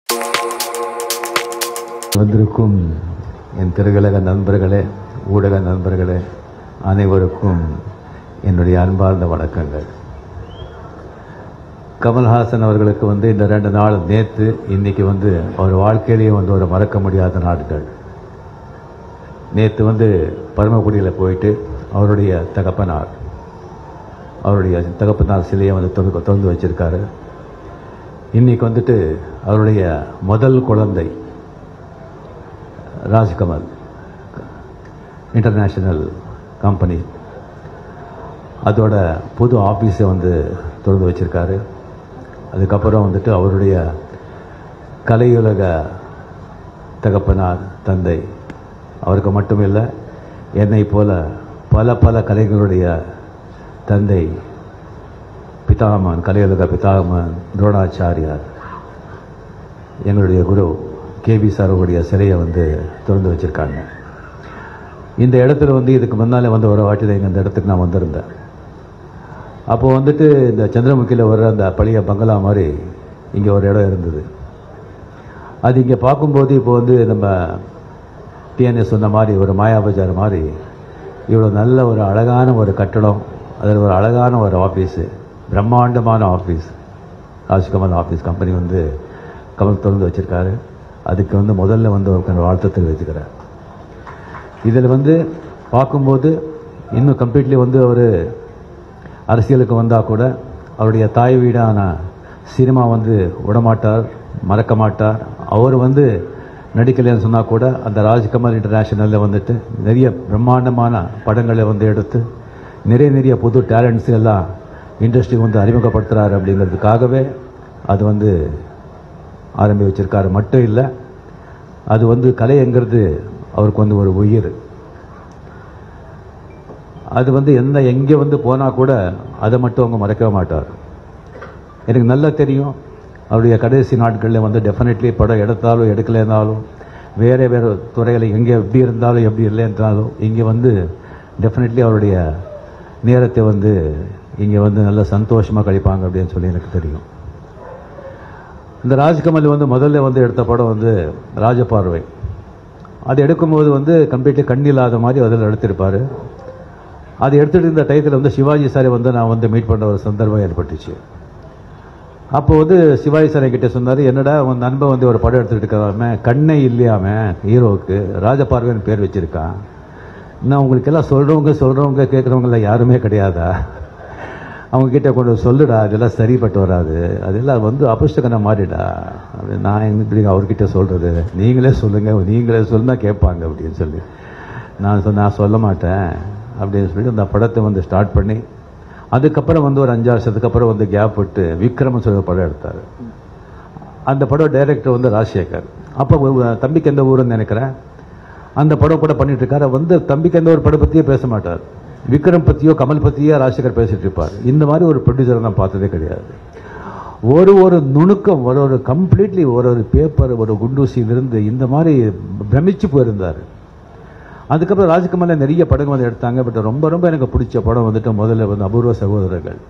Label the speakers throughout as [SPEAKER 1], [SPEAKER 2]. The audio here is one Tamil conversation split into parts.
[SPEAKER 1] வந்திருக்கும் என் திருகலக நண்பர்களே ஊடக நண்பர்களே அனைவருக்கும் என்னுடைய அன்பார்ந்த வணக்கங்கள் கமல்ஹாசன் அவர்களுக்கு வந்து இந்த ரெண்டு நாள் நேற்று இன்னைக்கு வந்து அவர் வாழ்க்கையிலேயே வந்து ஒரு மறக்க முடியாத நாட்கள் நேற்று வந்து பரமக்குடியில் போயிட்டு அவருடைய தகப்பனார் அவருடைய தகப்பனார் சிலையை வந்து திறந்து திறந்து வச்சிருக்காரு இன்னைக்கு வந்துட்டு அவருடைய முதல் குழந்தை ராஜ்கமல் இன்டர்நேஷ்னல் கம்பெனி அதோட புது ஆஃபீஸை வந்து திறந்து வச்சிருக்காரு அதுக்கப்புறம் வந்துட்டு அவருடைய கலையுலக தகப்பனார் தந்தை அவருக்கு மட்டும் இல்லை என்னை போல பல பல கலைகளுடைய தந்தை பிதாமன் கலையுலக பிதாமன் துரோணாச்சாரியார் எங்களுடைய குரு கேபி சாருடைய சிலையை வந்து திறந்து வச்சிருக்காங்க இந்த இடத்துல வந்து இதுக்கு முன்னாலே வந்து ஒரு வாட்டி தான் இந்த இடத்துக்கு நான் வந்திருந்தேன் அப்போ வந்துட்டு இந்த சந்திரமுகியில் வர்ற அந்த பழைய பங்களா மாதிரி இங்கே ஒரு இடம் இருந்தது அது இங்கே பார்க்கும்போது இப்போ வந்து நம்ம டிஎன்எஸ் சொன்ன மாதிரி ஒரு மாயாபஜார் மாதிரி இவ்வளோ நல்ல ஒரு அழகான ஒரு கட்டடம் அதில் ஒரு அழகான ஒரு ஆஃபீஸு பிரம்மாண்டமான ஆஃபீஸ் ராஜ்கமல் ஆஃபீஸ் கம்பெனி வந்து கமல் திறந்து வச்சுருக்காரு அதுக்கு வந்து முதல்ல வந்து ஒரு வாழ்த்து தெரிவிச்சுக்கிறேன் இதில் வந்து பார்க்கும்போது இன்னும் கம்ப்ளீட்லி வந்து அவர் அரசியலுக்கு வந்தால் கூட அவருடைய தாய் வீடான சினிமா வந்து விடமாட்டார் மறக்க மாட்டார் அவர் வந்து நடிக்கலைன்னு சொன்னால் கூட அந்த ராஜ்கமல் இன்டர்நேஷனலில் வந்துட்டு நிறைய பிரம்மாண்டமான படங்களை வந்து எடுத்து நிறைய நிறைய புது டேலண்ட்ஸ் எல்லாம் இண்டஸ்ட்ரி வந்து அறிமுகப்படுத்துகிறாரு அப்படிங்கிறதுக்காகவே அது வந்து ஆரம்பி வச்சிருக்காரு மட்டும் இல்லை அது வந்து கலைங்கிறது அவருக்கு வந்து ஒரு உயிர் அது வந்து எந்த எங்கே வந்து போனால் கூட அதை மட்டும் அவங்க மறக்கவே மாட்டார் எனக்கு நல்லா தெரியும் அவருடைய கடைசி நாட்களில் வந்து டெஃபினெட்லி படம் எடுத்தாலும் எடுக்கலைன்னாலும் வேறு வேறு துறையில் எங்கே எப்படி இருந்தாலும் எப்படி இல்லை என்றாலும் இங்கே வந்து டெஃபினெட்லி அவருடைய நேரத்தை வந்து இங்கே வந்து நல்ல சந்தோஷமாக கழிப்பாங்க அப்படின்னு சொல்லி எனக்கு தெரியும் இந்த ராஜ்கமல் வந்து முதல்ல வந்து எடுத்த படம் வந்து ராஜபார்வை அது எடுக்கும்போது வந்து கம்ப்ளீட்லி கண் இல்லாத மாதிரி அதில் எடுத்திருப்பார் அது எடுத்துகிட்டு இருந்த டயத்தில் வந்து சிவாஜி சாரை வந்து நான் வந்து மீட் பண்ண ஒரு சந்தர்ப்பம் ஏற்பட்டுச்சு அப்போ வந்து சிவாஜி சார் என்கிட்ட சொன்னார் என்னடா உன் நண்பன் வந்து ஒரு படம் எடுத்துகிட்டு இருக்கிறாம கண்ணே இல்லையாம ஹீரோவுக்கு ராஜபார்வைன்னு பேர் வச்சிருக்கான் நான் உங்களுக்கு எல்லாம் சொல்கிறவங்க சொல்கிறவங்க கேட்குறவங்கள யாருமே கிடையாதா அவங்க கிட்ட கொண்டு சொல்லுடா அதெல்லாம் சரிப்பட்டு வராது அதெல்லாம் வந்து அபுஷ்டகனை மாறிடா அது நான் எப்படி அவர்கிட்ட சொல்கிறது நீங்களே சொல்லுங்கள் நீங்களே சொல்லுனா கேட்பாங்க அப்படின்னு சொல்லி நான் சொன்ன நான் சொல்ல மாட்டேன் அப்படின்னு சொல்லிட்டு அந்த படத்தை வந்து ஸ்டார்ட் பண்ணி அதுக்கப்புறம் வந்து ஒரு அஞ்சு வருஷத்துக்கு அப்புறம் வந்து கேப் விட்டு விக்ரமன் சொல்லி ஒரு படம் எடுத்தார் அந்த படம் டைரக்டர் வந்து ராஜசேகர் அப்போ தம்பிக்கு எந்த ஊருன்னு நினைக்கிறேன் அந்த படம் கூட பண்ணிட்டு இருக்காரு வந்து தம்பிக்கு எந்த ஒரு படம் பற்றியே பேச மாட்டார் விக்ரம் பற்றியோ கமல் பற்றியோ ராஜசேகர் பேசிட்டு இருப்பார் இந்த மாதிரி ஒரு ப்ரொடியூசரை நான் பார்த்ததே கிடையாது ஒரு ஒரு நுணுக்கம் ஒரு ஒரு கம்ப்ளீட்லி ஒரு ஒரு பேப்பர் ஒரு குண்டூசியிலிருந்து இந்த மாதிரி பிரமிச்சு போயிருந்தார் அதுக்கப்புறம் ராஜ்குமாரில் நிறைய படங்கள் வந்து எடுத்தாங்க பட் ரொம்ப ரொம்ப எனக்கு பிடிச்ச படம் வந்துட்டு முதல்ல வந்து அபூர்வ சகோதரர்கள்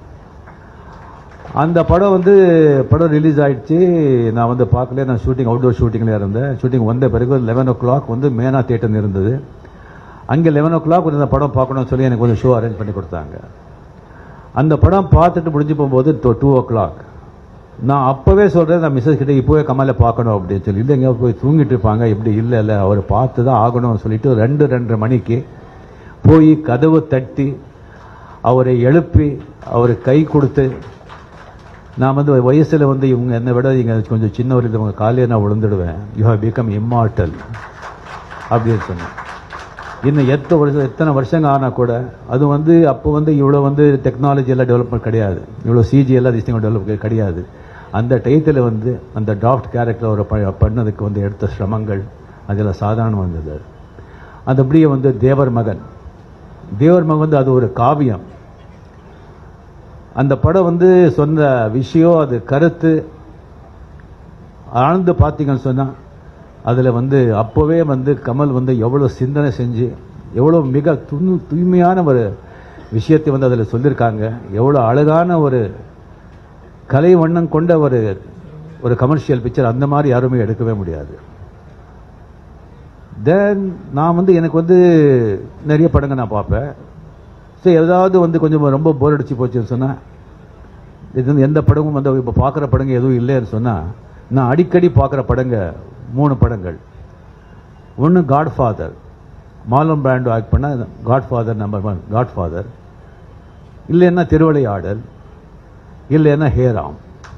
[SPEAKER 1] அந்த படம் வந்து படம் ரிலீஸ் ஆயிடுச்சு நான் வந்து பார்க்கல நான் ஷூட்டிங் அவுட்டோர் ஷூட்டிங்கில் இருந்தேன் ஷூட்டிங் வந்த பிறகு லெவன் ஓ கிளாக் வந்து மேனா தேட்டர் இருந்தது அங்கே லெவன் ஓ கிளாக் வந்து அந்த படம் பார்க்கணும்னு சொல்லி எனக்கு வந்து ஷோ அரேஞ்ச் பண்ணி கொடுத்தாங்க அந்த படம் பார்த்துட்டு முடிஞ்சு போகும்போது டூ ஓ கிளாக் நான் அப்போவே சொல்கிறேன் நான் மிஸ்ஸஸ் கிட்ட இப்போவே கமலை பார்க்கணும் அப்படின்னு சொல்லி இல்லைங்க போய் தூங்கிட்டு இருப்பாங்க இப்படி இல்லை இல்லை அவர் பார்த்து தான் ஆகணும்னு சொல்லிட்டு ரெண்டு ரெண்டரை மணிக்கு போய் கதவு தட்டி அவரை எழுப்பி அவர் கை கொடுத்து நான் வந்து வயசில் வந்து இவங்க என்னை விட இங்கே கொஞ்சம் சின்னவர் இவங்க காலையில் நான் விழுந்துடுவேன் யூ ஹவ் பிகம் இம்மார்டல் அப்படின்னு சொன்னேன் இன்னும் எத்தனை வருஷம் எத்தனை வருஷங்க ஆனால் கூட அது வந்து அப்போ வந்து இவ்வளோ வந்து டெக்னாலஜி எல்லாம் டெவலப்மெண்ட் கிடையாது இவ்வளோ சிஜி எல்லாம் திசைங்க டெவலப் கிடையாது அந்த டயத்தில் வந்து அந்த டாஃப்ட் கேரக்டர் ஒரு ப- பண்ணதுக்கு வந்து எடுத்த சிரமங்கள் அதெல்லாம் சாதாரணம் வந்தது அது அப்படியே வந்து தேவர் மகன் தேவர் மகன் வந்து அது ஒரு காவியம் அந்த படம் வந்து சொன்ன விஷயம் அது கருத்து ஆழ்ந்து பார்த்தீங்கன்னு சொன்னால் அதில் வந்து அப்போவே வந்து கமல் வந்து எவ்வளோ சிந்தனை செஞ்சு எவ்வளோ மிக துணு தூய்மையான ஒரு விஷயத்தை வந்து அதில் சொல்லியிருக்காங்க எவ்வளோ அழகான ஒரு கலை வண்ணம் கொண்ட ஒரு ஒரு கமர்ஷியல் பிக்சர் அந்த மாதிரி யாருமே எடுக்கவே முடியாது தென் நான் வந்து எனக்கு வந்து நிறைய படங்க நான் பார்ப்பேன் சரி ஏதாவது வந்து கொஞ்சம் ரொம்ப போர் அடிச்சு போச்சுன்னு சொன்னா இது வந்து எந்த படமும் வந்து இப்போ பார்க்குற படங்க எதுவும் இல்லைன்னு சொன்னா நான் அடிக்கடி பார்க்குற படங்க மூணு படங்கள் ஒன்று காட்ஃபாதர் மாலம் பிராண்டோ ஆக்ட் பண்ண காட்ஃபாதர் நம்பர் ஒன் காட்ஃபாதர் இல்லைன்னா திருவிளையாடல் இல்லைன்னா ஹேராம்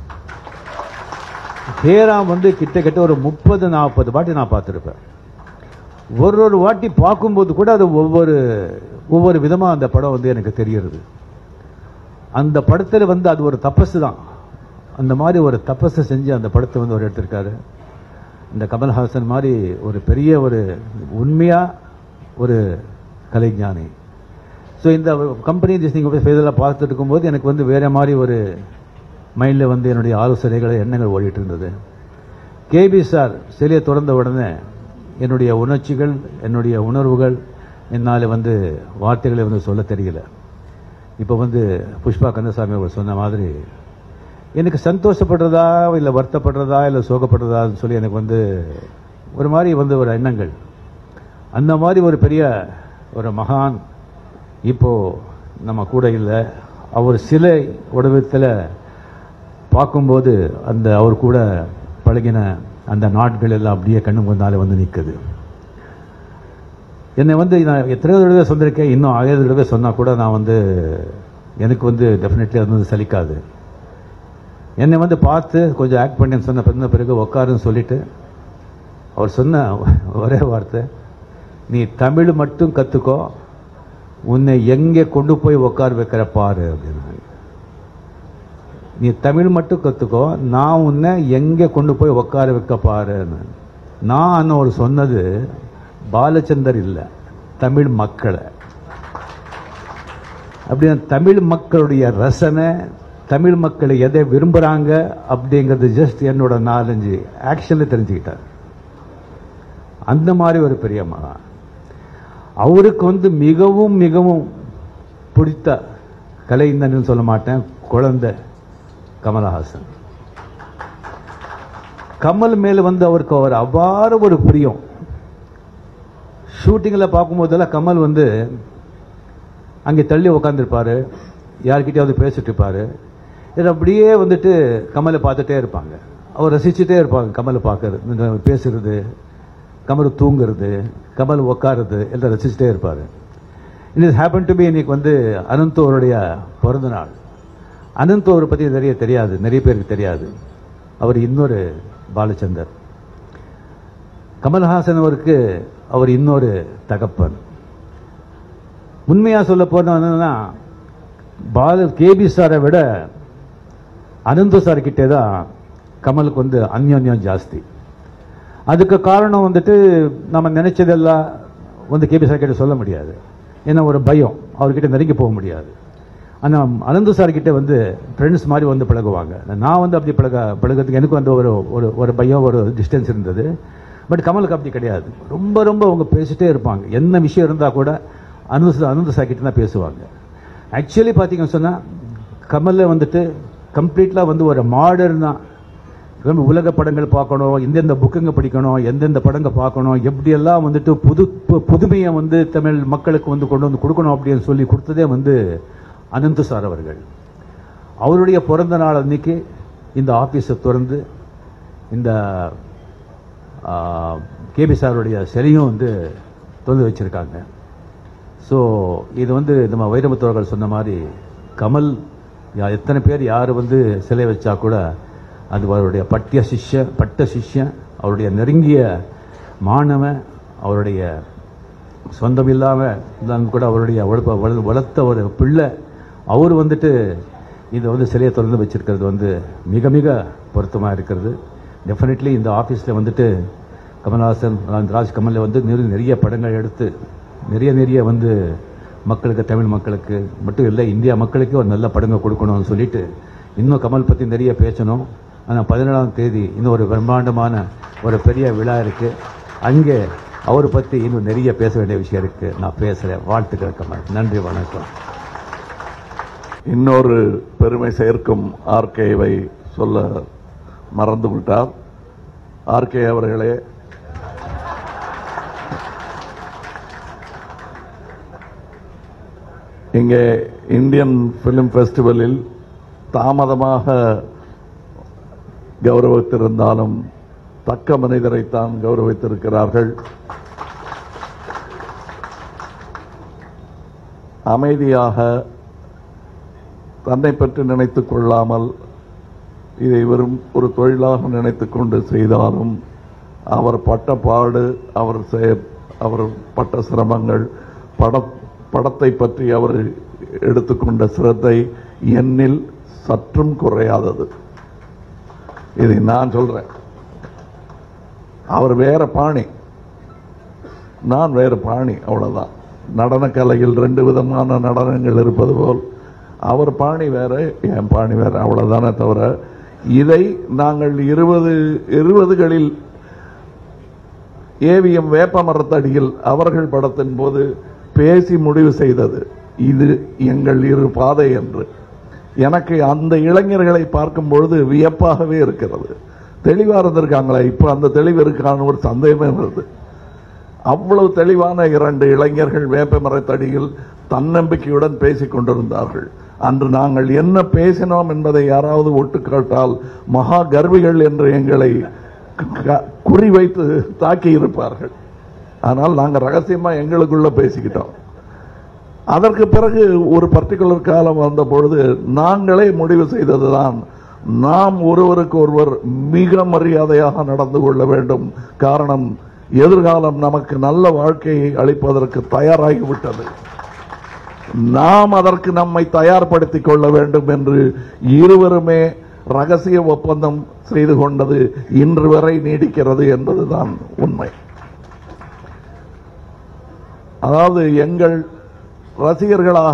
[SPEAKER 1] ஹேராம் வந்து கிட்டத்தட்ட ஒரு முப்பது நாற்பது வாட்டி நான் பார்த்துருப்பேன் ஒரு ஒரு வாட்டி பார்க்கும்போது கூட அது ஒவ்வொரு ஒவ்வொரு விதமாக அந்த படம் வந்து எனக்கு தெரிகிறது அந்த படத்தில் வந்து அது ஒரு தபசு தான் அந்த மாதிரி ஒரு தபஸை செஞ்சு அந்த படத்தை வந்து அவர் எடுத்திருக்காரு இந்த கமல்ஹாசன் மாதிரி ஒரு பெரிய ஒரு உண்மையா ஒரு கலைஞானி ஸோ இந்த கம்பெனி திஸ் நீங்கள் ஃபேஸில் பார்த்துட்டு இருக்கும்போது எனக்கு வந்து வேற மாதிரி ஒரு மைண்டில் வந்து என்னுடைய ஆலோசனைகள் எண்ணங்கள் ஓடிட்டு இருந்தது கேபி சார் சிலையை திறந்த உடனே என்னுடைய உணர்ச்சிகள் என்னுடைய உணர்வுகள் என்னால் வந்து வார்த்தைகளை வந்து சொல்ல தெரியல இப்போ வந்து புஷ்பா கந்தசாமி அவர் சொன்ன மாதிரி எனக்கு சந்தோஷப்படுறதா இல்லை வருத்தப்படுறதா இல்லை சோகப்படுறதான்னு சொல்லி எனக்கு வந்து ஒரு மாதிரி வந்து ஒரு எண்ணங்கள் அந்த மாதிரி ஒரு பெரிய ஒரு மகான் இப்போ நம்ம கூட இல்லை அவர் சிலை உடவத்தில் பார்க்கும்போது அந்த அவர் கூட பழகின அந்த நாட்கள் எல்லாம் அப்படியே கண்ணு முன்னாலே வந்து நிற்குது என்னை வந்து நான் எத்தனையோ தடவை சொந்திருக்கேன் இன்னும் ஆயிரம் தடவை சொன்னால் கூட நான் வந்து எனக்கு வந்து டெஃபினெட்லி அது வந்து சலிக்காது என்னை வந்து பார்த்து கொஞ்சம் ஆக்ட் பண்ணேன்னு சொன்ன பிறந்த பிறகு உட்காருன்னு சொல்லிட்டு அவர் சொன்ன ஒரே வார்த்தை நீ தமிழ் மட்டும் கற்றுக்கோ உன்னை எங்கே கொண்டு போய் உட்கார வைக்கிற பாரு அப்படின்னாங்க நீ தமிழ் மட்டும் கற்றுக்கோ நான் உன்னை எங்கே கொண்டு போய் உட்கார வைக்க பாருன்னு நான் அவர் சொன்னது பாலச்சந்தர் இல்லை தமிழ் மக்களை அப்படின்னா தமிழ் மக்களுடைய ரசனை தமிழ் மக்கள் எதை விரும்புகிறாங்க அப்படிங்கிறது ஜஸ்ட் என்னோட நாலஞ்சு ஆக்ஷனில் தெரிஞ்சுக்கிட்டார் அந்த மாதிரி ஒரு பெரிய மகான் அவருக்கு வந்து மிகவும் மிகவும் பிடித்த கலைஞன்னு சொல்ல மாட்டேன் குழந்தை கமலஹாசன் கமல் மேல வந்து அவருக்கு அவர் அவ்வாறு ஒரு பிரியம் ஷூட்டிங்கில் பார்க்கும்போதெல்லாம் கமல் வந்து அங்கே தள்ளி உட்காந்துருப்பாரு யார்கிட்டயாவது பேசிட்டு இருப்பாரு இது அப்படியே வந்துட்டு கமலை பார்த்துட்டே இருப்பாங்க அவர் ரசிச்சுட்டே இருப்பாங்க கமலை பார்க்கறது இந்த பேசுறது கமல் தூங்குறது கமல் உட்காருறது எல்லாம் ரசிச்சுட்டே இருப்பார் இது ஹேப்பன் டு பி இன்னைக்கு வந்து அனந்தோருடைய பிறந்த நாள் அனந்தோரை பற்றி நிறைய தெரியாது நிறைய பேருக்கு தெரியாது அவர் இன்னொரு பாலச்சந்தர் கமல்ஹாசன் அவருக்கு அவர் இன்னொரு தகப்பன் உண்மையா சொல்ல போனா பால கேபி சாரை விட அனந்த சார் கிட்டே தான் கமலுக்கு வந்து அந்யோன்யம் ஜாஸ்தி அதுக்கு காரணம் வந்துட்டு நம்ம நினைச்சதெல்லாம் வந்து கேபி சார் கிட்ட சொல்ல முடியாது ஏன்னா ஒரு பயம் அவர்கிட்ட நெருங்கி போக முடியாது ஆனால் அனந்த சார் கிட்ட வந்து ஃப்ரெண்ட்ஸ் மாதிரி வந்து பழகுவாங்க நான் வந்து அப்படி பழக பழகிறதுக்கு எனக்கு வந்து ஒரு ஒரு ஒரு பயம் ஒரு டிஸ்டன்ஸ் இருந்தது பட் கமலுக்கு அப்படி கிடையாது ரொம்ப ரொம்ப அவங்க பேசிட்டே இருப்பாங்க என்ன விஷயம் இருந்தால் கூட அனந்த அனந்த சார் கிட்ட தான் பேசுவாங்க ஆக்சுவலி பார்த்தீங்கன்னு சொன்னால் கமலில் வந்துட்டு கம்ப்ளீட்டாக வந்து ஒரு மாடர்னாக ரொம்ப உலக படங்கள் பார்க்கணும் எந்தெந்த புக்குங்க படிக்கணும் எந்தெந்த படங்க பார்க்கணும் எப்படியெல்லாம் வந்துட்டு புது பு- புதுமையை வந்து தமிழ் மக்களுக்கு வந்து கொண்டு வந்து கொடுக்கணும் அப்படின்னு சொல்லி கொடுத்ததே வந்து அனந்த சார் அவர்கள் அவருடைய பிறந்த நாள் அன்னைக்கு இந்த ஆபீஸை திறந்து இந்த கேபி சாருடைய சிலையும் வந்து திறந்து வச்சிருக்காங்க ஸோ இது வந்து நம்ம வைரமுத்தவர்கள் சொன்ன மாதிரி கமல் யா- எத்தனை பேர் யார் வந்து சிலை வச்சா கூட அது அவருடைய பட்டிய சிஷ்ய பட்ட சிஷ்யன் அவருடைய நெருங்கிய மாணவன் அவருடைய சொந்தம் இல்லாமல் கூட அவருடைய வளர்ப்ப வள- வளர்த்த ஒரு பிள்ளை அவர் வந்துட்டு இதை வந்து சிலையை திறந்து வச்சிருக்கிறது வந்து மிக மிக பொருத்தமாக இருக்கிறது டெஃபினெட்லி இந்த ஆஃபீஸில் வந்துட்டு கமல்ஹாசன் அந்த ராஜ் கமலில் வந்து நிறைய நிறைய படங்கள் எடுத்து நிறைய நிறைய வந்து மக்களுக்கு தமிழ் மக்களுக்கு மட்டும் இல்லை இந்தியா மக்களுக்கு ஒரு நல்ல படங்கள் கொடுக்கணும்னு சொல்லிட்டு இன்னும் கமல் பற்றி நிறைய பேசணும் ஆனால் பதினேழாம் தேதி இன்னும் ஒரு பிரம்மாண்டமான ஒரு பெரிய விழா இருக்கு அங்கே அவரை பற்றி இன்னும் நிறைய பேச வேண்டிய விஷயம் இருக்கு நான் பேசுகிறேன் வாழ்த்துக்கள் கமல் நன்றி வணக்கம்
[SPEAKER 2] இன்னொரு பெருமை சேர்க்கும் ஆர்கேவை சொல்ல மறந்து விட்டார் ஆர்கே அவர்களே இங்கே இந்தியன் பிலிம் ஃபெஸ்டிவலில் தாமதமாக கௌரவித்திருந்தாலும் தக்க மனிதரைத்தான் கௌரவித்திருக்கிறார்கள் அமைதியாக தன்னை பற்றி நினைத்துக் கொள்ளாமல் இதை வெறும் ஒரு தொழிலாக நினைத்துக் கொண்டு செய்தாலும் அவர் பட்ட பாடு அவர் செய- அவர் பட்ட சிரமங்கள் பட படத்தை பற்றி அவர் எடுத்துக்கொண்ட சிரத்தை என்னில் சற்றும் குறையாதது இதை நான் சொல்றேன் அவர் வேற பாணி நான் வேறு பாணி அவ்வளவுதான் நடனக் கலையில் ரெண்டு விதமான நடனங்கள் இருப்பது போல் அவர் பாணி வேற என் பாணி வேற அவ்வளவுதானே தவிர இதை நாங்கள் இருபது இருபதுகளில் ஏவிஎம் வேப்ப மரத்தடியில் அவர்கள் படத்தின் போது பேசி முடிவு செய்தது இது எங்கள் இரு பாதை என்று எனக்கு அந்த இளைஞர்களை பார்க்கும் பொழுது வியப்பாகவே இருக்கிறது தெளிவா இருந்திருக்காங்களே இப்ப அந்த தெளிவு இருக்கான ஒரு சந்தேகமே வருது அவ்வளவு தெளிவான இரண்டு இளைஞர்கள் வேப்ப மரத்தடியில் தன்னம்பிக்கையுடன் பேசிக் கொண்டிருந்தார்கள் அன்று நாங்கள் என்ன பேசினோம் என்பதை யாராவது ஒட்டுக்காட்டால் மகா கர்விகள் என்று எங்களை க- குறிவைத்து தாக்கி இருப்பார்கள் ஆனால் நாங்கள் ரகசியமா எங்களுக்குள்ள பேசிக்கிட்டோம் அதற்கு பிறகு ஒரு பர்டிகுலர் காலம் வந்த பொழுது நாங்களே முடிவு செய்ததுதான் நாம் ஒருவருக்கு ஒருவர் மிக மரியாதையாக நடந்து கொள்ள வேண்டும் காரணம் எதிர்காலம் நமக்கு நல்ல வாழ்க்கையை அளிப்பதற்கு தயாராகிவிட்டது நாம் அதற்கு நம்மை தயார்படுத்திக் கொள்ள வேண்டும் என்று இருவருமே ரகசிய ஒப்பந்தம் செய்து கொண்டது இன்று வரை நீடிக்கிறது என்பதுதான் உண்மை அதாவது எங்கள் ரசிகர்களாக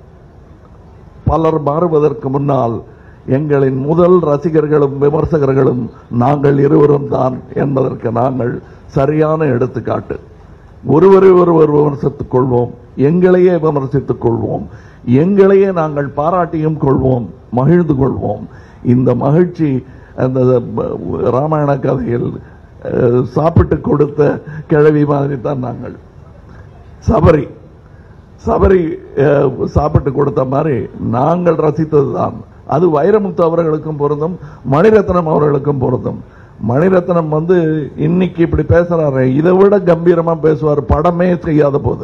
[SPEAKER 2] பலர் மாறுவதற்கு முன்னால் எங்களின் முதல் ரசிகர்களும் விமர்சகர்களும் நாங்கள் இருவரும் தான் என்பதற்கு நாங்கள் சரியான எடுத்துக்காட்டு ஒருவரை ஒருவர் விமர்சித்துக் கொள்வோம் எங்களையே விமர்சித்துக் கொள்வோம் எங்களையே நாங்கள் பாராட்டியும் கொள்வோம் மகிழ்ந்து கொள்வோம் இந்த மகிழ்ச்சி அந்த ராமாயண கதையில் அஹ், சாப்பிட்டு கொடுத்த கிழவி மாதிரி தான் நாங்கள் சபரி சபரி அஹ், சாப்பிட்டு கொடுத்த மாதிரி நாங்கள் ரசித்ததுதான் அது வைரமுத்து அவர்களுக்கும் பொருந்தும் மணிரத்னம் அவர்களுக்கும் பொருந்தும் மணிரத்னம் வந்து இன்னைக்கு இப்படி பேசுறாரு இதை விட கம்பீரமா பேசுவார் படமே செய்யாத போது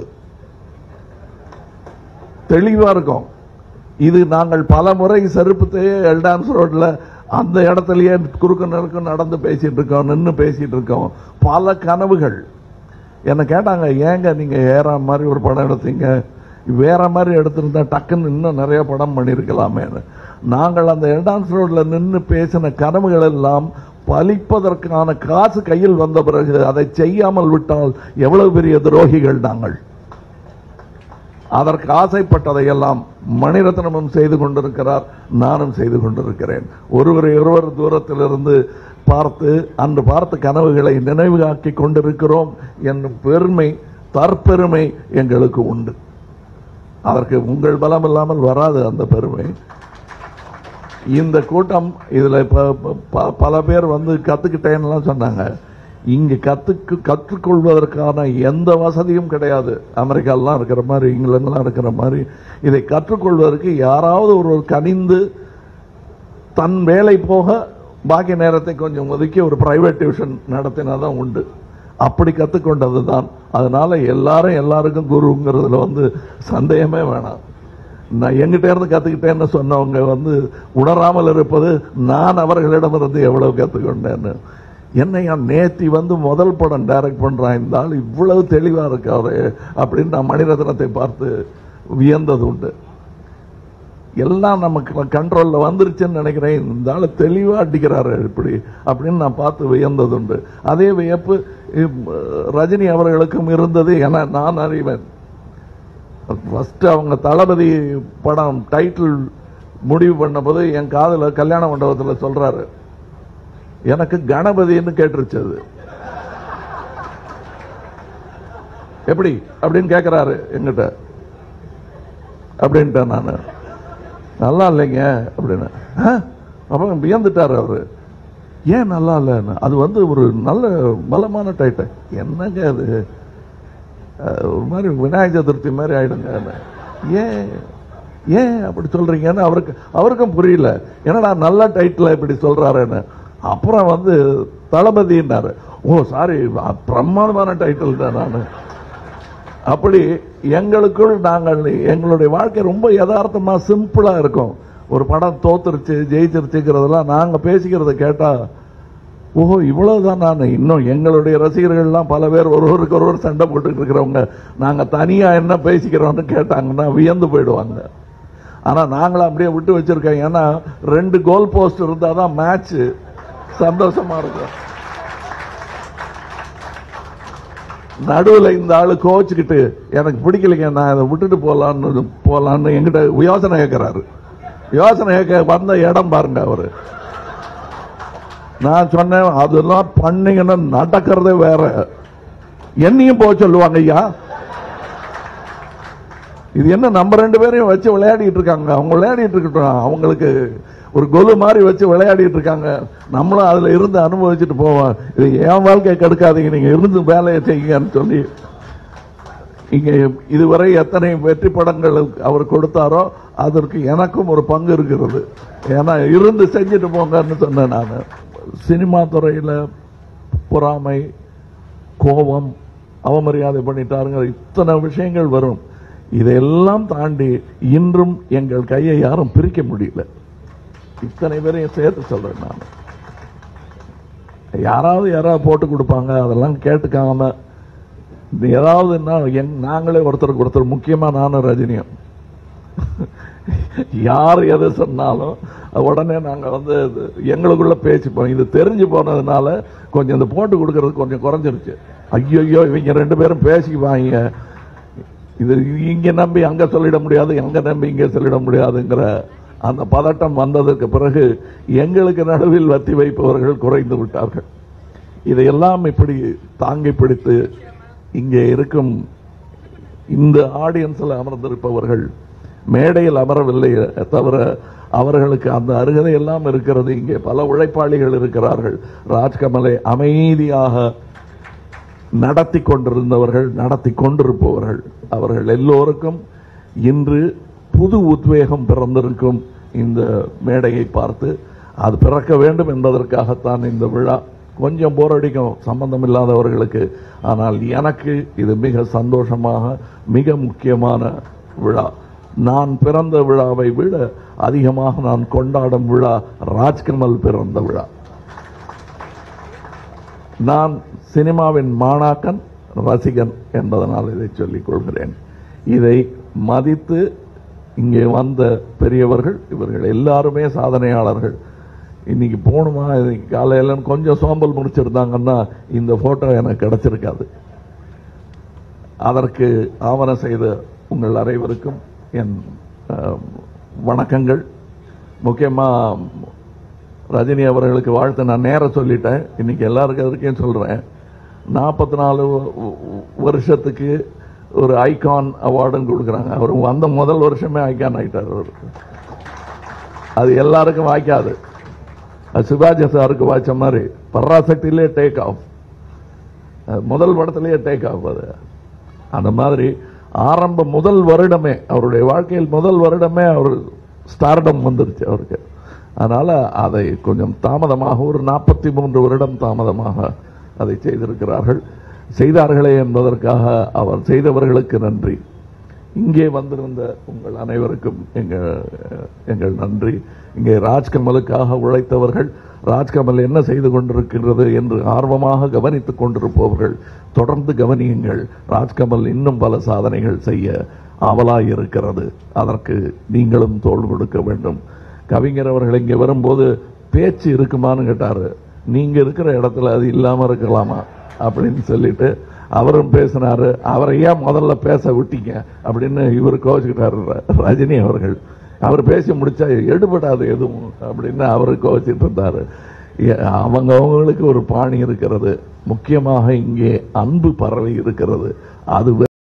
[SPEAKER 2] தெளிவா இருக்கும் இது நாங்கள் பல முறை செருப்புத்தையே எல்டான்ஸ் ரோட்ல அந்த இடத்துலயே குறுக்கு நெருக்கம் நடந்து பேசிட்டு இருக்கோம் நின்று பேசிட்டு இருக்கோம் பல கனவுகள் என்ன கேட்டாங்க ஏங்க நீங்க ஏற மாதிரி ஒரு படம் எடுத்தீங்க வேற மாதிரி எடுத்திருந்தா டக்குன்னு இன்னும் நிறைய படம் பண்ணியிருக்கலாமே நாங்கள் அந்த எல்டான்ஸ் ரோட்ல நின்று பேசின கனவுகள் எல்லாம் பலிப்பதற்கான காசு கையில் வந்த பிறகு அதை செய்யாமல் விட்டால் எவ்வளவு பெரிய துரோகிகள் நாங்கள் அதற்கு ஆசைப்பட்டதையெல்லாம் மணிரத்னமும் செய்து கொண்டிருக்கிறார் நானும் செய்து கொண்டிருக்கிறேன் ஒருவரை ஒருவர் தூரத்திலிருந்து பார்த்து அன்று பார்த்த கனவுகளை நினைவாக்கி கொண்டிருக்கிறோம் என்னும் பெருமை தற்பெருமை எங்களுக்கு உண்டு அதற்கு உங்கள் பலம் இல்லாமல் வராது அந்த பெருமை இந்த கூட்டம் இதுல இப்ப ப- பல பேர் வந்து கத்துக்கிட்டேன்னுலாம் சொன்னாங்க இங்க கத்துக்கு கற்றுக்கொள்வதற்கான எந்த வசதியும் கிடையாது அமெரிக்காலாம் இருக்கிற மாதிரி இங்கிலாந்துலாம் இருக்கிற மாதிரி இதை கற்றுக்கொள்வதற்கு யாராவது ஒரு கனிந்து தன் வேலை போக பாக்கி நேரத்தை கொஞ்சம் ஒதுக்கி ஒரு பிரைவேட் டியூஷன் நடத்தினாதான் உண்டு அப்படி கத்துக்கொண்டது தான் அதனால எல்லாரும் எல்லாருக்கும் குருங்கிறதுல வந்து சந்தேகமே வேணாம் நான் எங்கிட்ட இருந்து கத்துக்கிட்டேன்னு சொன்னவங்க வந்து உணராமல் இருப்பது நான் அவர்களிடமிருந்து எவ்வளவு கத்துக்கொண்டேன்னு என்னையா நேத்தி வந்து முதல் படம் டைரக்ட் பண்றான் இந்த ஆள் இவ்வளவு தெளிவா இருக்காரு அப்படின்னு நான் மணிரத்னத்தை பார்த்து வியந்தது உண்டு எல்லாம் நமக்கு கண்ட்ரோல்ல வந்துருச்சுன்னு நினைக்கிறேன் இந்த ஆளு தெளிவா அடிக்கிறாரு இப்படி அப்படின்னு நான் பார்த்து வியந்தது உண்டு அதே வியப்பு இம், ரஜினி அவர்களுக்கும் இருந்தது என நான் அறிவேன் ஃபர்ஸ்ட் அவங்க தளபதி படம் டைட்டில் முடிவு பண்ணபோது என் காதுல கல்யாண மண்டபத்தில் சொல்றாரு எனக்கு கணபதின்னு கேட்டுருச்சு அது எப்படி அப்படின்னு கேட்கிறாரு எங்கிட்ட அப்படின்ட்டேன் நான் நல்லா இல்லைங்க அப்படின்னு "ஆ?" அப்புறம் வியந்துட்டார் அவரு ஏன் நல்லா இல்லைன்னு அது வந்து ஒரு நல்ல பலமான டைட்டில் என்னங்க அது அஹ், ஒரு மாதிரி விநாயகர் சதுர்த்தி மாதிரி ஆயிடுங்க ஏன் ஏன் அப்படி சொல்றீங்கன்னு அவருக்கு அவருக்கும் புரியல என்னடா நல்ல டைட்டில் இப்படி சொல்றாருன்னு அப்புறம் வந்து தளபதினாரு ஓ சாரி பிரமாதமான டைட்டில் தான் நான் அப்படி எங்களுக்குள் நாங்கள் எங்களுடைய வாழ்க்கை ரொம்ப யதார்த்தமா சிம்பிளா இருக்கும் ஒரு படம் தோத்துருச்சு ஜெயிச்சிருச்சுங்கிறதெல்லாம் நாங்க பேசிக்கிறத கேட்டா ஓஹோ இவ்வளவுதான் நான் இன்னும் எங்களுடைய ரசிகர்கள்லாம் பல பேர் ஒருவருக்கு ஒருவர் சண்டை போட்டுட்டு இருக்கிறவங்க நாங்க தனியா என்ன பேசிக்கிறோம்னு கேட்டாங்கன்னா வியந்து போயிடுவாங்க ஆனா நாங்களும் அப்படியே விட்டு வச்சிருக்கோம் ஏன்னா ரெண்டு கோல் போஸ்ட் இருந்தாதான் மேட்ச் சந்தோஷமா இருக்கும் நடுவுல இந்த ஆளு கோச்சுக்கிட்டு எனக்கு பிடிக்கலைங்க நான் இதை விட்டுட்டு போலான்னு போலான்னு என்கிட்ட யோசனை கேட்கிறாரு யோசனை கேட்க வந்த இடம் பாருங்க அவரு நான் சொன்னேன் அதெல்லாம் பண்ணீங்கன்னா நடக்கிறதே வேற என்னையும் போக சொல்லுவாங்க ஐயா இது என்ன நம்ம ரெண்டு பேரையும் வச்சு விளையாடிட்டு இருக்காங்க அவங்க விளையாடிட்டு இருக்கட்டும் அவங்களுக்கு ஒரு கொலு மாதிரி வச்சு விளையாடிட்டு இருக்காங்க நம்மளும் அதுல இருந்து அனுபவிச்சுட்டு போவோம் இது என் வாழ்க்கையை கெடுக்காதீங்க நீங்க இருந்து வேலையை செய்யுங்கன்னு சொல்லி இங்க இதுவரை எத்தனை வெற்றி படங்கள் அவர் கொடுத்தாரோ அதற்கு எனக்கும் ஒரு பங்கு இருக்கிறது ஏன்னா இருந்து செஞ்சுட்டு போங்கன்னு சொன்னேன் நான் சினிமா துறையில பொறாமை கோபம் அவமரியாதை பண்ணிட்டாருங்க இத்தனை விஷயங்கள் வரும் இதையெல்லாம் தாண்டி இன்றும் எங்கள் கையை யாரும் பிரிக்க முடியல இத்தனை பேரையும் சேர்த்து சொல்றேன் நான் யாராவது யாராவது போட்டு கொடுப்பாங்க அதெல்லாம் கேட்டுக்காம இது ஏதாவதுன்னா எங்- நாங்களே ஒருத்தருக்கு ஒருத்தர் முக்கியமா நானும் ரஜினியும் யார் எது சொன்னாலும் உடனே நாங்க வந்து இது எங்களுக்குள்ள பேசிப்போம் இது தெரிஞ்சு போனதுனால கொஞ்சம் இந்த போட்டு கொடுக்கறது கொஞ்சம் குறைஞ்சிருச்சு ஐயோ இவங்க ரெண்டு பேரும் பேசிக்குவாங்க இது இங்க நம்பி அங்க சொல்லிட முடியாது அங்க நம்பி இங்க சொல்லிட முடியாதுங்கிற அந்த பதட்டம் வந்ததற்கு பிறகு எங்களுக்கு நடுவில் வத்தி வைப்பவர்கள் குறைந்து விட்டார்கள் இதையெல்லாம் இப்படி தாங்கி பிடித்து இங்கே இருக்கும் இந்த ஆடியன்ஸ்ல அமர்ந்திருப்பவர்கள் மேடையில் அமரவில்லை தவிர அவர்களுக்கு அந்த அருகதை எல்லாம் இருக்கிறது இங்கே பல உழைப்பாளிகள் இருக்கிறார்கள் ராஜ்கமலை அமைதியாக நடத்தி கொண்டிருந்தவர்கள் நடத்தி கொண்டிருப்பவர்கள் அவர்கள் எல்லோருக்கும் இன்று புது உத்வேகம் பிறந்திருக்கும் இந்த மேடையை பார்த்து அது பிறக்க வேண்டும் என்பதற்காகத்தான் இந்த விழா கொஞ்சம் போரடிக்கும் சம்பந்தம் இல்லாதவர்களுக்கு ஆனால் எனக்கு இது மிக சந்தோஷமாக மிக முக்கியமான விழா நான் பிறந்த விழாவை விட அதிகமாக நான் கொண்டாடும் விழா ராஜ்கமல் பிறந்த விழா நான் சினிமாவின் மாணாக்கன் ரசிகன் என்பதனால் இதை சொல்லிக் கொள்கிறேன் இதை மதித்து இங்கே வந்த பெரியவர்கள் இவர்கள் எல்லாருமே சாதனையாளர்கள் இன்னைக்கு போகணுமா இன்னைக்கு காலையில கொஞ்சம் சோம்பல் முடிச்சிருந்தாங்கன்னா இந்த போட்டோ எனக்கு கிடைச்சிருக்காது அதற்கு ஆவணம் செய்த உங்கள் அனைவருக்கும் என் அஹ், வணக்கங்கள் முக்கியமா ரஜினி அவர்களுக்கு வாழ்த்து நான் நேர சொல்லிட்டேன் இன்னைக்கு எல்லாருக்கும் அதுக்கே சொல்றேன் நாற்பத்தி நாலு வருஷத்துக்கு ஒரு ஐகான் அவார்டும் கொடுக்குறாங்க அவர் வந்த முதல் வருஷமே ஐகான் ஆயிட்டார் அவர் அது எல்லாருக்கும் வாய்க்காது அது சிவாஜி சாருக்கு வாய்ச்ச மாதிரி பராசக்தியிலே டேக் ஆஃப் முதல் படத்திலேயே டேக் ஆஃப் அது அந்த மாதிரி ஆரம்ப முதல் வருடமே அவருடைய வாழ்க்கையில் முதல் வருடமே அவர் ஸ்டார்டம் வந்துருச்சு அவருக்கு அதனால அதை கொஞ்சம் தாமதமாக ஒரு நாற்பத்தி மூன்று வருடம் தாமதமாக அதை செய்திருக்கிறார்கள் செய்தார்களே என்பதற்காக அவர் செய்தவர்களுக்கு நன்றி இங்கே வந்திருந்த உங்கள் அனைவருக்கும் எங்கள் எங்கள் நன்றி இங்கே ராஜ்கமலுக்காக உழைத்தவர்கள் ராஜ்கமல் என்ன செய்து கொண்டிருக்கிறது என்று ஆர்வமாக கவனித்துக் கொண்டிருப்பவர்கள் தொடர்ந்து கவனியுங்கள் ராஜ்கமல் இன்னும் பல சாதனைகள் செய்ய ஆவலாய் இருக்கிறது அதற்கு நீங்களும் தோள் கொடுக்க வேண்டும் கவிஞர் அவர்கள் இங்கே வரும்போது பேச்சு இருக்குமான்னு கேட்டாரு நீங்க இருக்கிற இடத்துல அது இல்லாம இருக்கலாமா அப்படின்னு சொல்லிட்டு அவரும் பேசினாரு அவரை ஏன் முதல்ல பேச விட்டீங்க அப்படின்னு இவர் கோச்சுக்கிட்டாரு ர- ரஜினி அவர்கள் அவர் பேசி முடிச்சா எடுபடாது எதுவும் அப்படின்னு அவரு கோச்சிட்டு இருந்தாரு ஏ- அவங்க அவங்களுக்கு ஒரு பாணி இருக்கிறது முக்கியமாக இங்கே அன்பு பரவி இருக்கிறது அது